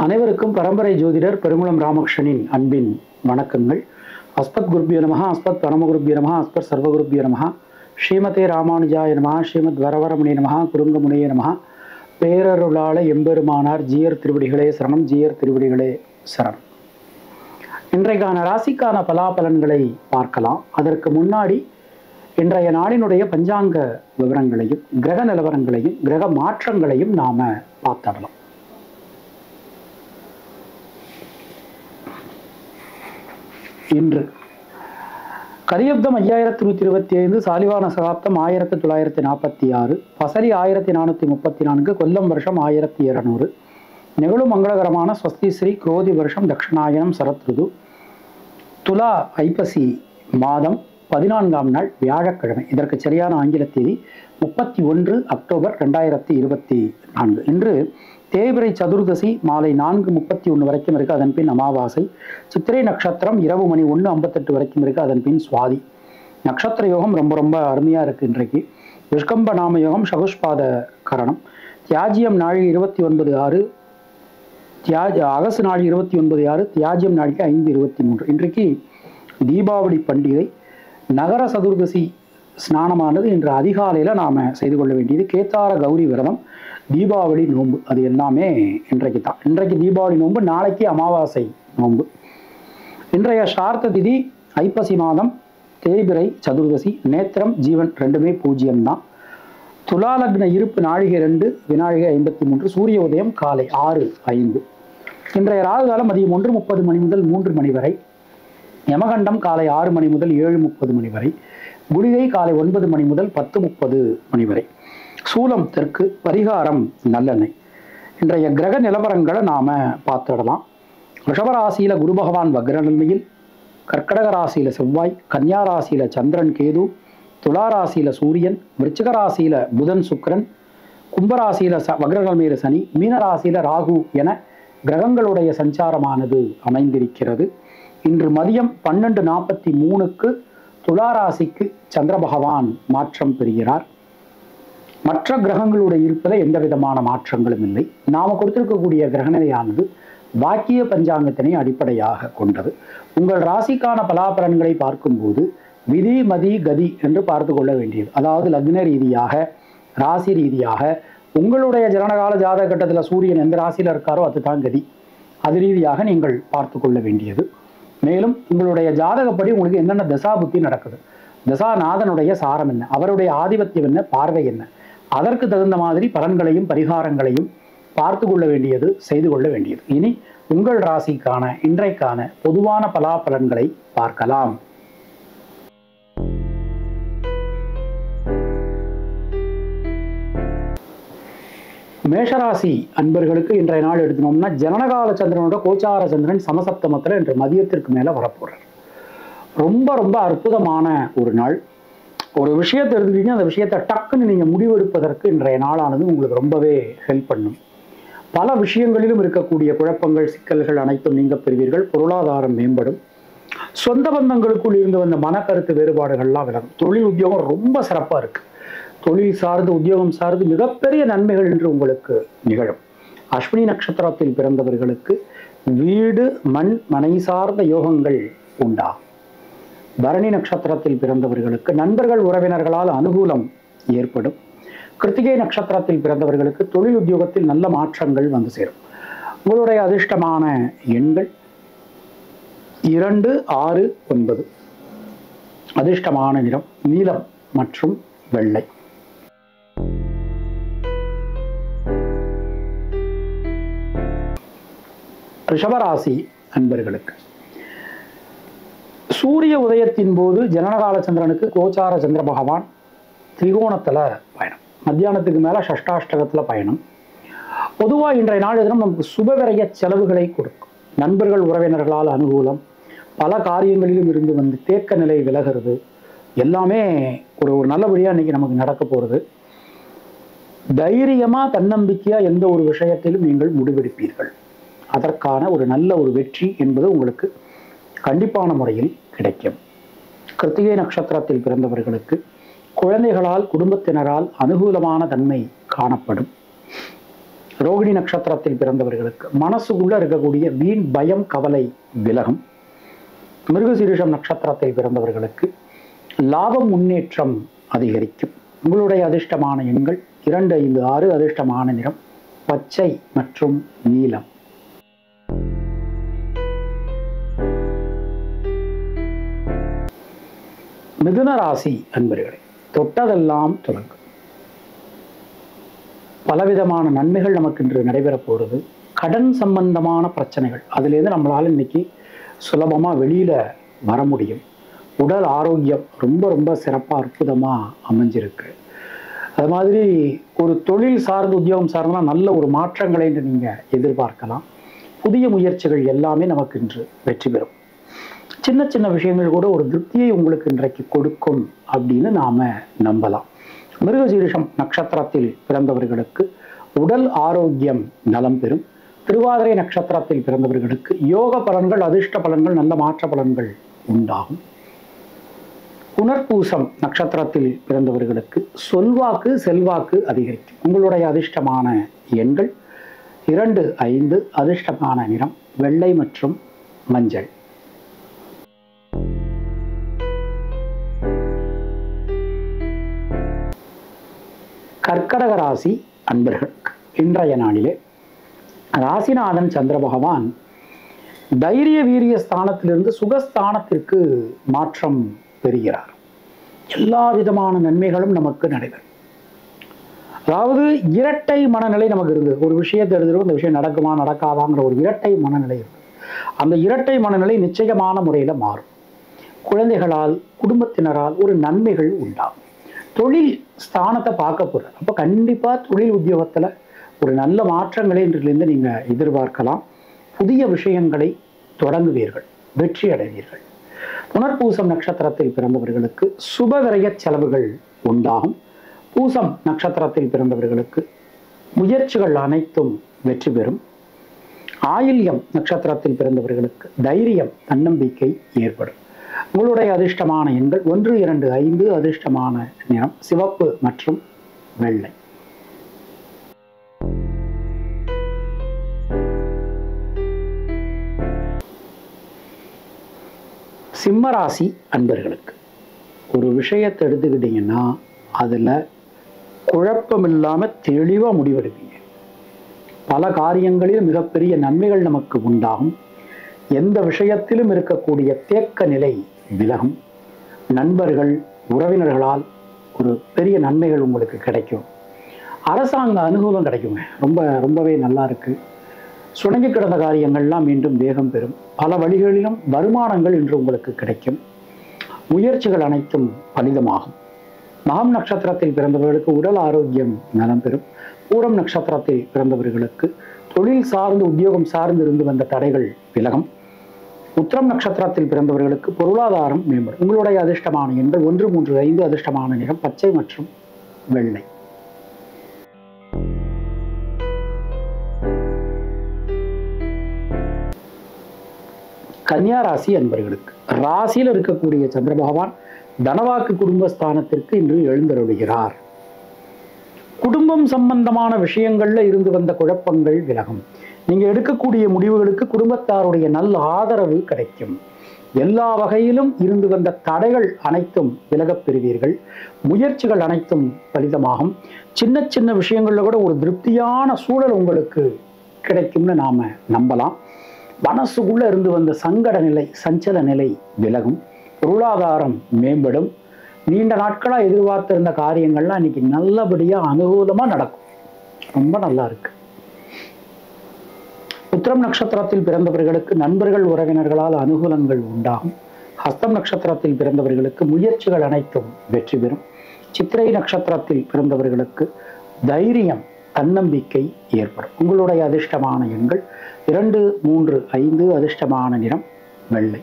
அனைவருக்கும் பரம்பரை ஜோதிடர் பெருங்குளம் ராமகிருஷ்ணனின் அன்பின் வணக்கங்கள் அஸ்பத் குருபிய நமஹ அஸ்பத் பரமகுருபிய நமஹ அஸ்பத் சர்வகுருபிய நமஹ ஸ்ரீமதே ராமானுஜாய நமஹ ஸ்ரீமத் வரவரமுனி நமஹ குருங்கமுனிய நமஹ பேரருளாள எம்பெருமானார் ஜீயர் திருவடிகளே சரணம் ஜீயர் திருவடிகளே சரணம் இன்றைக்கான ராசிக்கான பலாபலன்களை பார்க்கலாம் அதற்கு முன்னாடி இன்றைய நாளினுடைய பஞ்சாங்க விவரங்களையும் கிரக நிலவரங்களையும் கிரக மாற்றங்களையும் நாம பார்த்துடலாம் இன்று கலியுப்தம் ஐயாயிரத்தி நூற்றி இருபத்தி ஐந்து சாலிவான சகாப்தம் ஆயிரத்தி தொள்ளாயிரத்தி நாற்பத்தி ஆறு பசரி ஆயிரத்தி நானூற்றி முப்பத்தி நான்கு கொல்லம் வருஷம் ஆயிரத்தி இருநூறு நிகழும் மங்களகரமான ஸ்வஸ்தி ஸ்ரீ குரோதி வருஷம் தட்சிணாயனம் சரத் ருது துலா ஐப்பசி மாதம் பதினான்காம் நாள் வியாழக்கிழமை இதற்கு சரியான ஆங்கில தேதி முப்பத்தி ஒன்று அக்டோபர் ரெண்டாயிரத்தி இருபத்தி நான்கு இன்று தேய்பிரை சதுர்தசி மாலை நான்கு முப்பத்தி ஒன்று வரைக்கும் இருக்கு அதன் பின் அமாவாசை சித்திரை நட்சத்திரம் இரவு மணி ஒன்று ஐம்பத்தெட்டு வரைக்கும் இருக்கு அதன் பின் சுவாதி நட்சத்திர யோகம் ரொம்ப ரொம்ப அருமையாக இருக்கு இன்றைக்கு விஷ்கம்ப நாம யோகம் சகுஷ்பாத கரணம் தியாஜியம் நாழி இருபத்தி ஒன்பது ஆறு தியாஜ அகசு நாள் இருபத்தி ஒன்பது ஆறு தியாஜியம் நாளைக்கு ஐந்து இருபத்தி மூன்று இன்றைக்கு தீபாவளி பண்டிகை நகர சதுர்தசி ஸ்நானமானது இன்று அதிகாலையில் நாம் செய்து கொள்ள வேண்டியது கேத்தார கௌரி விரதம் தீபாவளி நோன்பு அது எல்லாமே இன்றைக்கு தான் இன்றைக்கு தீபாவளி நோன்பு நாளைக்கு அமாவாசை நோன்பு இன்றைய சார்த்த திதி ஐப்பசி மாதம் தேய்பிரை சதுர்தசி நேத்திரம் ஜீவன் ரெண்டுமே பூஜ்ஜியம் தான் துலாலக்ன இருப்பு நாழிகை ரெண்டு வினாழிகை ஐம்பத்தி மூன்று சூரிய உதயம் காலை ஆறு ஐந்து இன்றைய ராகு காலம் மதியம் ஒன்று முப்பது மணி முதல் மூன்று மணி வரை யமகண்டம் காலை ஆறு மணி முதல் ஏழு முப்பது மணி வரை குளிகை காலை ஒன்பது மணி முதல் பத்து முப்பது மணி வரை சூலம் தெற்கு பரிகாரம் நல்லெண்ணெய் இன்றைய கிரக நிலவரங்களை நாம பார்த்துடலாம் ரிஷபராசியில குரு பகவான் வக்ரநிலையில் கர்க்கடக ராசியில செவ்வாய் கன்னியா ராசியில சந்திரன் கேது துலா ராசியில சூரியன் விருச்சிக ராசியில புதன் சுக்கிரன் கும்பராசியில ச வக்ரநிலையில சனி மீன ராசியில ராகு என கிரகங்களுடைய சஞ்சாரமானது அமைந்திருக்கிறது இன்று மதியம் பன்னெண்டு நாற்பத்தி மூணுக்கு துலா ராசிக்கு சந்திர பகவான் மாற்றம் பெறுகிறார் மற்ற கிரகங்களுடைய இருப்பதில் எந்த விதமான மாற்றங்களும் இல்லை நாம கொடுத்திருக்கக்கூடிய கிரகநிலையானது வாக்கிய பஞ்சாங்கத்தினை அடிப்படையாக கொண்டது உங்கள் ராசிக்கான பலாபலன்களை பார்க்கும்போது விதி மதி கதி என்று பார்த்து கொள்ள வேண்டியது அதாவது லக்ன ரீதியாக ராசி ரீதியாக உங்களுடைய ஜனனகால ஜாதக கட்டத்தில் சூரியன் எந்த ராசியில் இருக்காரோ அதுதான் கதி அது ரீதியாக நீங்கள் பார்த்து கொள்ள வேண்டியது மேலும் உங்களுடைய ஜாதகப்படி உங்களுக்கு என்னென்ன தசாபுத்தி நடக்குது தசாநாதனுடைய சாரம் என்ன அவருடைய ஆதிபத்தியம் என்ன பார்வை என்ன அதற்கு தகுந்த மாதிரி பலன்களையும் பரிகாரங்களையும் பார்த்து கொள்ள வேண்டியது செய்து கொள்ள வேண்டியது இனி உங்கள் ராசிக்கான இன்றைக்கான பொதுவான பலாபலன்களை பார்க்கலாம் மேஷராசி அன்பர்களுக்கு இன்றைய நாள் எடுத்தோம்னா ஜனனகால சந்திரனோட கோச்சார சந்திரன் சமசப்தமத்தில் இன்று மதியத்திற்கு மேலே வரப்போறார் ரொம்ப ரொம்ப அற்புதமான ஒரு நாள் ஒரு விஷயத்தை எடுத்துக்கிட்டீங்க அந்த விஷயத்தை டக்குன்னு நீங்கள் முடிவெடுப்பதற்கு இன்றைய நாளானது உங்களுக்கு ரொம்பவே ஹெல்ப் பண்ணும் பல விஷயங்களிலும் இருக்கக்கூடிய குழப்பங்கள் சிக்கல்கள் அனைத்தும் நீங்க பெறுவீர்கள் பொருளாதாரம் மேம்படும் சொந்த பந்தங்களுக்குள் இருந்து வந்த மனக்கருத்து வேறுபாடுகள்லாம் விலகும் தொழில் உத்தியோகம் ரொம்ப சிறப்பாக இருக்கு தொழில் சார்ந்து உத்தியோகம் சார்ந்து மிகப்பெரிய நன்மைகள் என்று உங்களுக்கு நிகழும் அஸ்வினி நட்சத்திரத்தில் பிறந்தவர்களுக்கு வீடு மண் மனை சார்ந்த யோகங்கள் உண்டா பரணி நட்சத்திரத்தில் பிறந்தவர்களுக்கு நண்பர்கள் உறவினர்களால் அனுகூலம் ஏற்படும் கிருத்திகை நட்சத்திரத்தில் பிறந்தவர்களுக்கு தொழில் உத்தியோகத்தில் நல்ல மாற்றங்கள் வந்து சேரும் உங்களுடைய அதிர்ஷ்டமான எண்கள் இரண்டு ஆறு ஒன்பது அதிர்ஷ்டமான நிறம் நீலம் மற்றும் வெள்ளை ரிஷபராசி அன்பர்களுக்கு சூரிய உதயத்தின் போது ஜனனகால சந்திரனுக்கு கோச்சார சந்திர பகவான் திரிகோணத்தில் பயணம் மத்தியானத்துக்கு மேலே ஷஷ்டாஷ்டகத்தில் பயணம் பொதுவாக இன்றைய நாள் தினம் நமக்கு சுபவிரய செலவுகளை கொடுக்கும் நண்பர்கள் உறவினர்களால் அனுகூலம் பல காரியங்களிலும் இருந்து வந்து தேக்க நிலை விலகிறது எல்லாமே ஒரு ஒரு நல்லபடியாக இன்னைக்கு நமக்கு நடக்க போகிறது தைரியமாக தன்னம்பிக்கையாக எந்த ஒரு விஷயத்திலும் நீங்கள் முடிவெடுப்பீர்கள் அதற்கான ஒரு நல்ல ஒரு வெற்றி என்பது உங்களுக்கு கண்டிப்பான முறையில் கிடைக்கும் கிருத்திகை நட்சத்திரத்தில் பிறந்தவர்களுக்கு குழந்தைகளால் குடும்பத்தினரால் அனுகூலமான தன்மை காணப்படும் ரோகிணி நட்சத்திரத்தில் பிறந்தவர்களுக்கு மனசுக்குள்ள இருக்கக்கூடிய வீண் பயம் கவலை விலகும் மிருகசீரிஷம் நட்சத்திரத்தில் பிறந்தவர்களுக்கு லாபம் முன்னேற்றம் அதிகரிக்கும் உங்களுடைய அதிர்ஷ்டமான எண்கள் இரண்டு ஐந்து ஆறு அதிர்ஷ்டமான நிறம் பச்சை மற்றும் நீலம் மிதுன ராசி அன்பர்களே தொட்டதெல்லாம் தொடங்கும் பலவிதமான நன்மைகள் நமக்கு இன்று நடைபெறப் போகிறது கடன் சம்பந்தமான பிரச்சனைகள் அதுலேருந்து நம்மளால இன்னைக்கு சுலபமா வெளியில வர முடியும் உடல் ஆரோக்கியம் ரொம்ப ரொம்ப சிறப்பா அற்புதமா அமைஞ்சிருக்கு அது மாதிரி ஒரு தொழில் சார்ந்த உத்தியோகம் சார்ந்த நல்ல ஒரு மாற்றங்களை இன்று நீங்க எதிர்பார்க்கலாம் புதிய முயற்சிகள் எல்லாமே நமக்கு இன்று வெற்றி பெறும் சின்ன சின்ன விஷயங்கள் கூட ஒரு திருப்தியை உங்களுக்கு இன்றைக்கு கொடுக்கும் அப்படின்னு நாம நம்பலாம் மிருகசீரிஷம் நட்சத்திரத்தில் பிறந்தவர்களுக்கு உடல் ஆரோக்கியம் நலம் பெறும் திருவாதிரை நட்சத்திரத்தில் பிறந்தவர்களுக்கு யோக பலன்கள் அதிர்ஷ்ட பலன்கள் நல்ல மாற்ற பலன்கள் உண்டாகும் புனர்பூசம் நட்சத்திரத்தில் பிறந்தவர்களுக்கு சொல்வாக்கு செல்வாக்கு அதிகரிக்கும் உங்களுடைய அதிர்ஷ்டமான எண்கள் இரண்டு ஐந்து அதிர்ஷ்டமான நிறம் வெள்ளை மற்றும் மஞ்சள் கர்க்கடக ராசி அன்பர்களுக்கு இன்றைய நாளிலே ராசிநாதன் சந்திர பகவான் தைரிய வீரிய ஸ்தானத்திலிருந்து சுகஸ்தானத்திற்கு மாற்றம் பெறுகிறார் எல்லா விதமான நன்மைகளும் நமக்கு நடைபெறும் அதாவது இரட்டை மனநிலை நமக்கு இருந்தது ஒரு விஷயத்தை எழுதுறோம் இந்த விஷயம் நடக்குமா நடக்காதாங்கிற ஒரு இரட்டை மனநிலை இருக்கு அந்த இரட்டை மனநிலை நிச்சயமான முறையில் மாறும் குழந்தைகளால் குடும்பத்தினரால் ஒரு நன்மைகள் உண்டாகும் தொழில் ஸ்தானத்தை பார்க்க போகிறார் அப்போ கண்டிப்பாக தொழில் உத்தியோகத்தில் ஒரு நல்ல மாற்றங்களை இன்றிலிருந்து நீங்கள் எதிர்பார்க்கலாம் புதிய விஷயங்களை தொடங்குவீர்கள் வெற்றி அடைவீர்கள் புனர்பூசம் நட்சத்திரத்தில் பிறந்தவர்களுக்கு சுபவிரய செலவுகள் உண்டாகும் பூசம் நட்சத்திரத்தில் பிறந்தவர்களுக்கு முயற்சிகள் அனைத்தும் வெற்றி பெறும் ஆயில்யம் நட்சத்திரத்தில் பிறந்தவர்களுக்கு தைரியம் தன்னம்பிக்கை ஏற்படும் உங்களுடைய அதிர்ஷ்டமான எண்கள் ஒன்று இரண்டு ஐந்து அதிர்ஷ்டமான நிறம் சிவப்பு மற்றும் வெள்ளை சிம்மராசி அன்பர்களுக்கு ஒரு விஷயத்தை எடுத்துக்கிட்டிங்கன்னா அதில் குழப்பம் இல்லாமல் தெளிவாக முடிவெடுப்பீங்க பல காரியங்களிலும் மிகப்பெரிய நன்மைகள் நமக்கு உண்டாகும் எந்த விஷயத்திலும் இருக்கக்கூடிய தேக்க நிலை விலகும் நண்பர்கள் உறவினர்களால் ஒரு பெரிய நன்மைகள் உங்களுக்கு கிடைக்கும் அரசாங்க அனுகூலம் கிடைக்குங்க ரொம்ப ரொம்பவே நல்லா இருக்கு சுணங்கி கிடந்த காரியங்கள்லாம் மீண்டும் வேகம் பெறும் பல வழிகளிலும் வருமானங்கள் இன்று உங்களுக்கு கிடைக்கும் முயற்சிகள் அனைத்தும் பலிதமாகும் மகம் நட்சத்திரத்தில் பிறந்தவர்களுக்கு உடல் ஆரோக்கியம் நலம் பெறும் பூரம் நட்சத்திரத்தில் பிறந்தவர்களுக்கு தொழில் சார்ந்து உத்தியோகம் சார்ந்து இருந்து வந்த தடைகள் விலகும் உத்திரம் நட்சத்திரத்தில் பிறந்தவர்களுக்கு பொருளாதாரம் மேம்படும் உங்களுடைய அதிர்ஷ்டமான எண்கள் ஒன்று மூன்று ஐந்து அதிர்ஷ்டமான நிறம் பச்சை மற்றும் வெள்ளை கன்னியா ராசி அன்பர்களுக்கு ராசியில் இருக்கக்கூடிய சந்திர பகவான் தனவாக்கு குடும்பஸ்தானத்திற்கு இன்று எழுந்தருளுகிறார் குடும்பம் சம்பந்தமான விஷயங்கள்ல இருந்து வந்த குழப்பங்கள் விலகும் நீங்க எடுக்கக்கூடிய முடிவுகளுக்கு குடும்பத்தாருடைய நல்ல ஆதரவு கிடைக்கும் எல்லா வகையிலும் இருந்து வந்த தடைகள் அனைத்தும் விலகப் பெறுவீர்கள் முயற்சிகள் அனைத்தும் பலிதமாகும் சின்ன சின்ன விஷயங்கள்ல கூட ஒரு திருப்தியான சூழல் உங்களுக்கு கிடைக்கும்னு நாம நம்பலாம் மனசுக்குள்ள இருந்து வந்த சங்கட நிலை சஞ்சல நிலை விலகும் பொருளாதாரம் மேம்படும் நீண்ட நாட்களா எதிர்பார்த்திருந்த காரியங்கள்லாம் இன்னைக்கு நல்லபடியா அனுகூலமா நடக்கும் ரொம்ப நல்லா இருக்கு உத்திரம் நட்சத்திரத்தில் பிறந்தவர்களுக்கு நண்பர்கள் உறவினர்களால் அனுகூலங்கள் உண்டாகும் ஹஸ்தம் நட்சத்திரத்தில் பிறந்தவர்களுக்கு முயற்சிகள் அனைத்தும் வெற்றி பெறும் சித்திரை நட்சத்திரத்தில் பிறந்தவர்களுக்கு தைரியம் தன்னம்பிக்கை ஏற்படும் உங்களுடைய அதிர்ஷ்டமான எண்கள் இரண்டு மூன்று ஐந்து அதிர்ஷ்டமான நிறம் வெள்ளை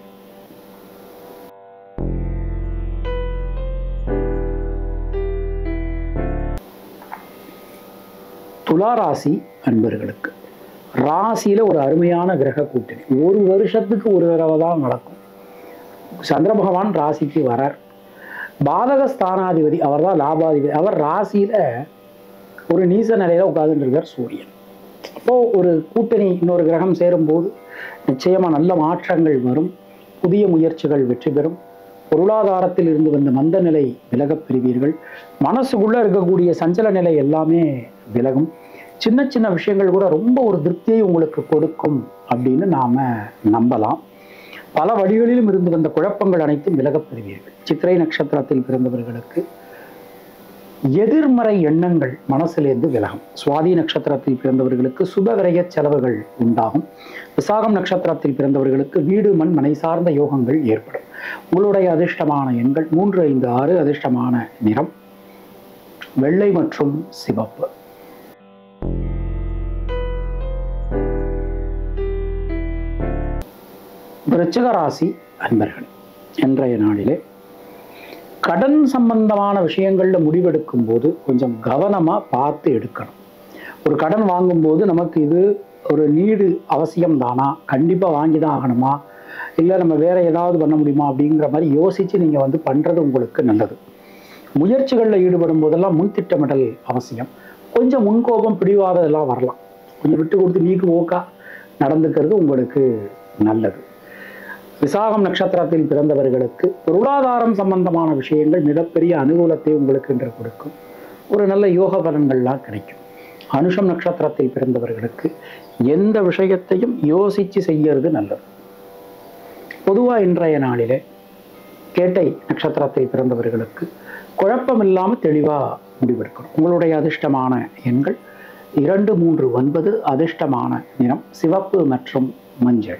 துலா ராசி அன்பர்களுக்கு ராசியில ஒரு அருமையான கிரக கூட்டணி ஒரு வருஷத்துக்கு ஒரு தடவை தான் நடக்கும் சந்திர பகவான் ராசிக்கு வரார் பாதக ஸ்தானாதிபதி அவர் தான் லாபாதிபதி அவர் ராசியில ஒரு நீச நிலையில உட்கார்ந்துட்டு இருக்கார் சூரியன் அப்போ ஒரு கூட்டணி இன்னொரு கிரகம் சேரும்போது நிச்சயமா நல்ல மாற்றங்கள் வரும் புதிய முயற்சிகள் வெற்றி பெறும் பொருளாதாரத்தில் இருந்து வந்த மந்த நிலை விலகப் பெறுவீர்கள் மனசுக்குள்ள இருக்கக்கூடிய சஞ்சல நிலை எல்லாமே விலகும் சின்ன சின்ன விஷயங்கள் கூட ரொம்ப ஒரு திருப்தியை உங்களுக்கு கொடுக்கும் அப்படின்னு நாம நம்பலாம் பல வழிகளிலும் இருந்து வந்த குழப்பங்கள் அனைத்தும் விலகப் பெறுவீர்கள் சித்திரை நட்சத்திரத்தில் பிறந்தவர்களுக்கு எதிர்மறை எண்ணங்கள் மனசிலிருந்து விலகும் சுவாதி நட்சத்திரத்தில் பிறந்தவர்களுக்கு சுபவிரய செலவுகள் உண்டாகும் விசாகம் நட்சத்திரத்தில் பிறந்தவர்களுக்கு வீடு மண் மனை சார்ந்த யோகங்கள் ஏற்படும் உங்களுடைய அதிர்ஷ்டமான எண்கள் மூன்று ஐந்து ஆறு அதிர்ஷ்டமான நிறம் வெள்ளை மற்றும் சிவப்பு விருச்சிக ராசி அன்பர்கள் இன்றைய நாளிலே கடன் சம்பந்தமான விஷயங்கள்ல முடிவெடுக்கும் போது கொஞ்சம் கவனமா பார்த்து எடுக்கணும் ஒரு கடன் வாங்கும்போது நமக்கு இது ஒரு நீடு அவசியம் தானா கண்டிப்பா வாங்கி தான் ஆகணுமா இல்லை நம்ம வேற ஏதாவது பண்ண முடியுமா அப்படிங்கிற மாதிரி யோசிச்சு நீங்க வந்து பண்றது உங்களுக்கு நல்லது முயற்சிகளில் ஈடுபடும் போதெல்லாம் முன் திட்டமிடல் அவசியம் கொஞ்சம் முன்கோபம் பிடிவாதம் எல்லாம் வரலாம் கொஞ்சம் விட்டு கொடுத்து நீக்கு ஓக்கா நடந்துக்கிறது உங்களுக்கு நல்லது விசாகம் நட்சத்திரத்தில் பிறந்தவர்களுக்கு பொருளாதாரம் சம்பந்தமான விஷயங்கள் மிகப்பெரிய அனுகூலத்தை உங்களுக்கு இன்று கொடுக்கும் ஒரு நல்ல யோக பலன்கள்லாம் கிடைக்கும் அனுஷம் நட்சத்திரத்தில் பிறந்தவர்களுக்கு எந்த விஷயத்தையும் யோசிச்சு செய்யறது நல்லது பொதுவா இன்றைய நாளிலே கேட்டை நட்சத்திரத்தில் பிறந்தவர்களுக்கு குழப்பம் இல்லாம தெளிவா முடிவெடுக்கணும் உங்களுடைய அதிர்ஷ்டமான எண்கள் இரண்டு மூன்று ஒன்பது அதிர்ஷ்டமான நிறம் சிவப்பு மற்றும் மஞ்சள்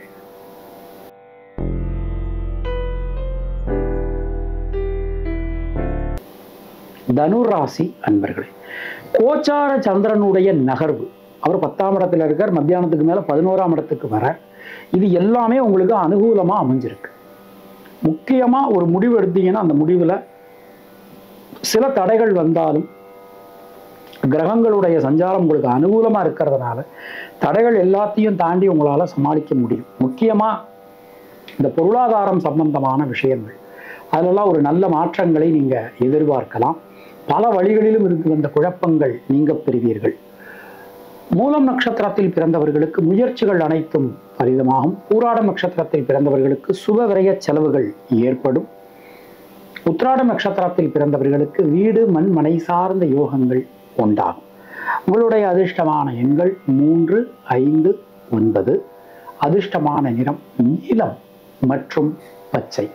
தனுராசி அன்பர்களே கோச்சார சந்திரனுடைய நகர்வு அவர் பத்தாம் இடத்துல இருக்கார் மத்தியானத்துக்கு மேல பதினோராம் இடத்துக்கு வர இது எல்லாமே உங்களுக்கு அனுகூலமா அமைஞ்சிருக்கு முக்கியமா ஒரு முடிவு எடுத்தீங்கன்னா அந்த முடிவுல சில தடைகள் வந்தாலும் கிரகங்களுடைய சஞ்சாரம் உங்களுக்கு அனுகூலமா இருக்கிறதுனால தடைகள் எல்லாத்தையும் தாண்டி உங்களால சமாளிக்க முடியும் முக்கியமா இந்த பொருளாதாரம் சம்பந்தமான விஷயங்கள் அதிலெல்லாம் ஒரு நல்ல மாற்றங்களை நீங்க எதிர்பார்க்கலாம் பல வழிகளிலும் இருந்து வந்த குழப்பங்கள் நீங்க பெறுவீர்கள் மூலம் நட்சத்திரத்தில் பிறந்தவர்களுக்கு முயற்சிகள் அனைத்தும் பரிதமாகும் பூராடம் நட்சத்திரத்தில் பிறந்தவர்களுக்கு சுப விரய செலவுகள் ஏற்படும் உத்திராடம் நட்சத்திரத்தில் பிறந்தவர்களுக்கு வீடு மண் மனை சார்ந்த யோகங்கள் உண்டாகும் உங்களுடைய அதிர்ஷ்டமான எண்கள் மூன்று ஐந்து ஒன்பது அதிர்ஷ்டமான நிறம் நீலம் மற்றும் பச்சை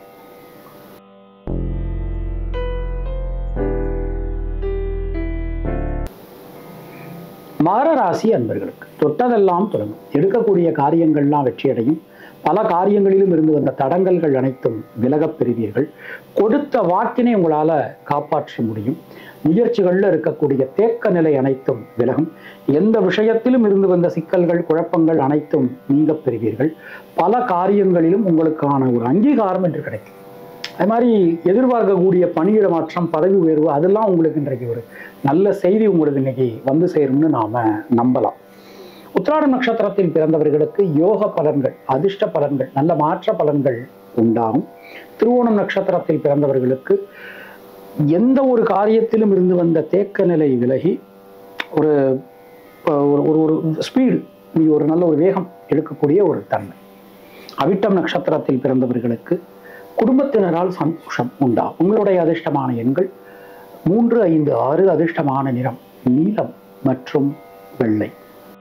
மகர ராசி அன்பர்களுக்கு தொட்டதெல்லாம் தொடங்கும் எடுக்கக்கூடிய காரியங்கள்லாம் வெற்றியடையும் பல காரியங்களிலும் இருந்து வந்த தடங்கல்கள் அனைத்தும் விலகப் பெறுவீர்கள் கொடுத்த வாக்கினை உங்களால காப்பாற்ற முடியும் முயற்சிகள்ல இருக்கக்கூடிய தேக்க நிலை அனைத்தும் விலகும் எந்த விஷயத்திலும் இருந்து வந்த சிக்கல்கள் குழப்பங்கள் அனைத்தும் நீங்க பெறுவீர்கள் பல காரியங்களிலும் உங்களுக்கான ஒரு அங்கீகாரம் என்று கிடைக்கும் அது மாதிரி எதிர்பார்க்கக்கூடிய பணியிட மாற்றம் பதவி உயர்வு அதெல்லாம் உங்களுக்கு இன்றைக்கு ஒரு நல்ல செய்தி உங்களுக்கு இன்னைக்கு வந்து சேரும்னு நாம நம்பலாம் உத்திராட நட்சத்திரத்தில் பிறந்தவர்களுக்கு யோக பலன்கள் அதிர்ஷ்ட பலன்கள் நல்ல மாற்ற பலன்கள் உண்டாகும் திருவோணம் நட்சத்திரத்தில் பிறந்தவர்களுக்கு எந்த ஒரு காரியத்திலும் இருந்து வந்த தேக்க நிலை விலகி ஒரு ஒரு ஒரு ஒரு ஸ்பீடு ஒரு நல்ல ஒரு வேகம் எடுக்கக்கூடிய ஒரு தன்மை அவிட்டம் நட்சத்திரத்தில் பிறந்தவர்களுக்கு குடும்பத்தினரால் சந்தோஷம் உண்டாகும் உங்களுடைய அதிர்ஷ்டமான எண்கள் மூன்று ஐந்து ஆறு அதிர்ஷ்டமான நிறம் நீலம் மற்றும் வெள்ளை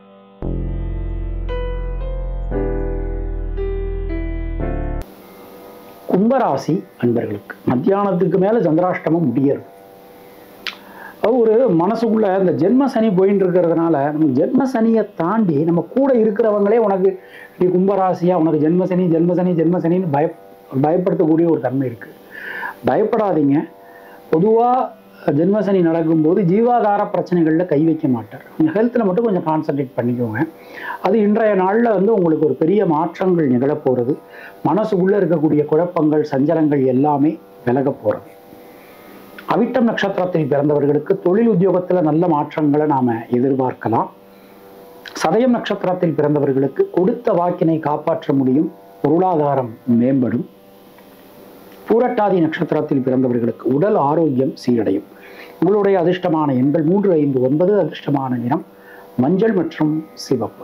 கும்பராசி அன்பர்களுக்கு மத்தியானத்துக்கு மேல சந்திராஷ்டமம் முடியறது அது ஒரு மனசுக்குள்ள இந்த ஜென்ம சனி போயின்னு இருக்கிறதுனால நம்ம ஜென்ம சனியை தாண்டி நம்ம கூட இருக்கிறவங்களே உனக்கு நீ கும்பராசியா உனக்கு ஜென்ம சனி ஜென்ம சனி ஜென்ம சனின்னு பய பயப்படுத்தக்கூடிய ஒரு தன்மை இருக்கு பயப்படாதீங்க பொதுவா ஜென்மசனி நடக்கும்போது ஜீவாதார பிரச்சனைகள்ல கை வைக்க மாட்டார் கொஞ்சம் ஹெல்த்தில் மட்டும் கொஞ்சம் கான்சன்ட்ரேட் பண்ணிக்கோங்க அது இன்றைய நாளில் வந்து உங்களுக்கு ஒரு பெரிய மாற்றங்கள் நிகழப்போகிறது மனசுக்குள்ள இருக்கக்கூடிய குழப்பங்கள் சஞ்சலங்கள் எல்லாமே விலக போகிறது அவிட்டம் நட்சத்திரத்தில் பிறந்தவர்களுக்கு தொழில் உத்தியோகத்தில் நல்ல மாற்றங்களை நாம எதிர்பார்க்கலாம் சதயம் நட்சத்திரத்தில் பிறந்தவர்களுக்கு கொடுத்த வாக்கினை காப்பாற்ற முடியும் பொருளாதாரம் மேம்படும் பூரட்டாதி நட்சத்திரத்தில் பிறந்தவர்களுக்கு உடல் ஆரோக்கியம் சீரடையும் உங்களுடைய அதிர்ஷ்டமான எண்கள் மூன்று ஐந்து ஒன்பது அதிர்ஷ்டமான நிறம் மஞ்சள் மற்றும் சிவப்பு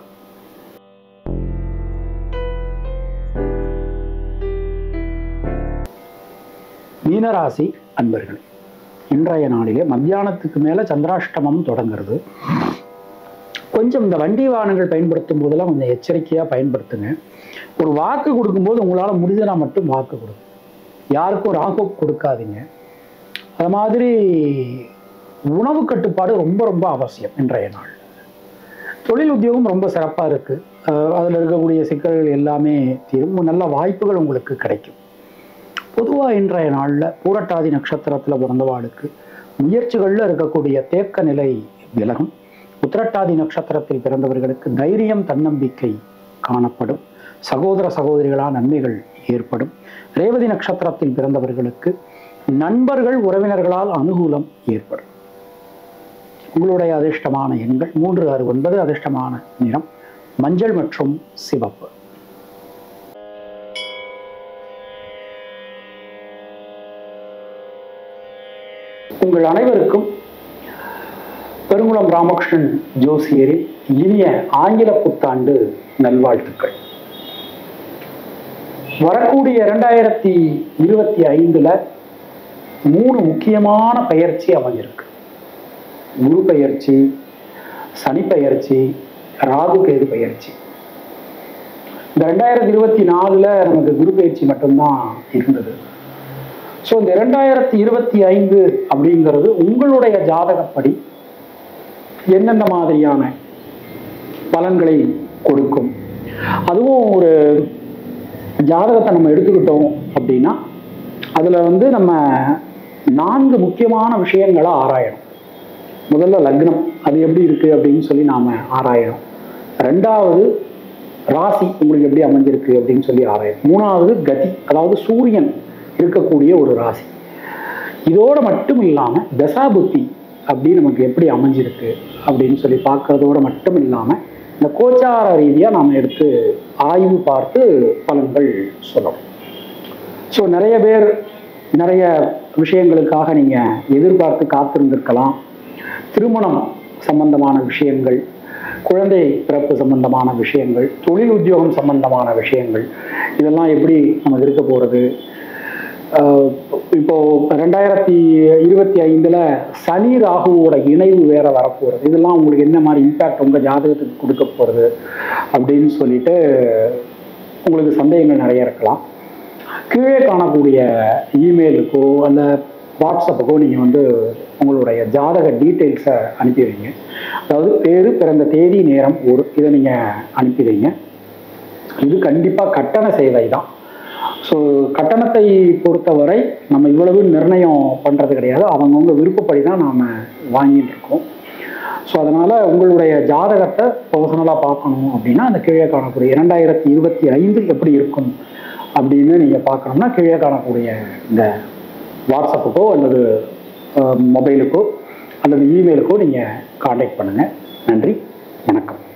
மீனராசி அன்பர்களே இன்றைய நாளிலே மத்தியானத்துக்கு மேலே சந்திராஷ்டமம் தொடங்குறது கொஞ்சம் இந்த வண்டி வாகனங்கள் பயன்படுத்தும் போதெல்லாம் கொஞ்சம் எச்சரிக்கையாக பயன்படுத்துங்க ஒரு வாக்கு கொடுக்கும்போது உங்களால் முடிஞ்சனா மட்டும் வாக்கு கொடுங்க யாருக்கும் ராகு கொடுக்காதீங்க அது மாதிரி உணவு கட்டுப்பாடு ரொம்ப ரொம்ப அவசியம் இன்றைய நாள் தொழில் உத்தியோகம் ரொம்ப சிறப்பாக இருக்குது அதில் இருக்கக்கூடிய சிக்கல்கள் எல்லாமே தீரும் நல்ல வாய்ப்புகள் உங்களுக்கு கிடைக்கும் பொதுவாக இன்றைய நாளில் பூரட்டாதி நட்சத்திரத்தில் பிறந்தவாளுக்கு முயற்சிகளில் இருக்கக்கூடிய தேக்க நிலை விலகும் உத்திரட்டாதி நட்சத்திரத்தில் பிறந்தவர்களுக்கு தைரியம் தன்னம்பிக்கை காணப்படும் சகோதர சகோதரிகளால் நன்மைகள் ஏற்படும் ரேவதி நட்சத்திரத்தில் பிறந்தவர்களுக்கு நண்பர்கள் உறவினர்களால் அனுகூலம் ஏற்படும் உங்களுடைய அதிர்ஷ்டமான எண்கள் மூன்று ஆறு ஒன்பது அதிர்ஷ்டமான நிறம் மஞ்சள் மற்றும் சிவப்பு உங்கள் அனைவருக்கும் பெருங்குளம் ராமகிருஷ்ணன் ஜோசியரின் இனிய ஆங்கில புத்தாண்டு நல்வாழ்த்துக்கள் வரக்கூடிய இரண்டாயிரத்தி இருபத்தி ஐந்துல மூணு முக்கியமான பயிற்சி அமைஞ்சிருக்கு குரு பயிற்சி சனி பயிற்சி ராகு கேது பயிற்சி இந்த ரெண்டாயிரத்தி இருபத்தி நாலுல நமக்கு குரு பயிற்சி மட்டும்தான் இருந்தது ஸோ இந்த இரண்டாயிரத்தி இருபத்தி ஐந்து அப்படிங்கிறது உங்களுடைய ஜாதகப்படி எந்தெந்த மாதிரியான பலன்களை கொடுக்கும் அதுவும் ஒரு ஜாதகத்தை நம்ம எடுத்துக்கிட்டோம் அப்படின்னா அதில் வந்து நம்ம நான்கு முக்கியமான விஷயங்களை ஆராயணும் முதல்ல லக்னம் அது எப்படி இருக்கு அப்படின்னு சொல்லி நாம் ஆராயணும் ரெண்டாவது ராசி உங்களுக்கு எப்படி அமைஞ்சிருக்கு அப்படின்னு சொல்லி ஆராயணும் மூணாவது கதி அதாவது சூரியன் இருக்கக்கூடிய ஒரு ராசி இதோட மட்டும் இல்லாமல் தசாபுத்தி அப்படி நமக்கு எப்படி அமைஞ்சிருக்கு அப்படின்னு சொல்லி பார்க்கறதோட மட்டும் இல்லாமல் இந்த கோச்சார ரீதியாக நாம் எடுத்து ஆய்வு பார்த்து பலன்கள் சொல்லணும் ஸோ நிறைய பேர் நிறைய விஷயங்களுக்காக நீங்கள் எதிர்பார்த்து காத்திருந்திருக்கலாம் திருமணம் சம்பந்தமான விஷயங்கள் குழந்தை பிறப்பு சம்பந்தமான விஷயங்கள் தொழில் உத்தியோகம் சம்பந்தமான விஷயங்கள் இதெல்லாம் எப்படி நமக்கு இருக்க போகிறது ஆஹ் இப்போ ரெண்டாயிரத்தி இருபத்தி ஐந்துல சனி ராகுவோட இணைவு வேற வரப்போறது இதெல்லாம் உங்களுக்கு என்ன மாதிரி இம்பாக்ட் உங்க ஜாதகத்துக்கு கொடுக்க போறது அப்படின்னு சொல்லிட்டு உங்களுக்கு சந்தேகங்கள் நிறைய இருக்கலாம் கீழே காணக்கூடிய இமெயிலுக்கோ அல்ல வாட்ஸ்அப்புக்கோ நீங்கள் வந்து உங்களுடைய ஜாதக டீட்டெயில்ஸை அனுப்பி வைங்க அதாவது பேர் பிறந்த தேதி நேரம் ஒரு இதை நீங்கள் அனுப்பி வைங்க இது கண்டிப்பாக கட்டண சேவை தான் ஸோ கட்டணத்தை பொறுத்தவரை நம்ம இவ்வளவு நிர்ணயம் பண்ணுறது கிடையாது அவங்கவுங்க விருப்பப்படி தான் நாம் வாங்கிட்டு இருக்கோம் ஸோ அதனால் உங்களுடைய ஜாதகத்தை பர்சனலாக பார்க்கணும் அப்படின்னா அந்த கீழே காணக்கூடிய இரண்டாயிரத்தி இருபத்தி ஐந்து எப்படி இருக்கும் அப்படின்னு நீங்கள் பார்க்கணும்னா கீழே காணக்கூடிய இந்த வாட்ஸ்அப்புக்கோ அல்லது மொபைலுக்கோ அல்லது இமெயிலுக்கோ நீங்கள் காண்டாக்ட் பண்ணுங்கள் நன்றி வணக்கம்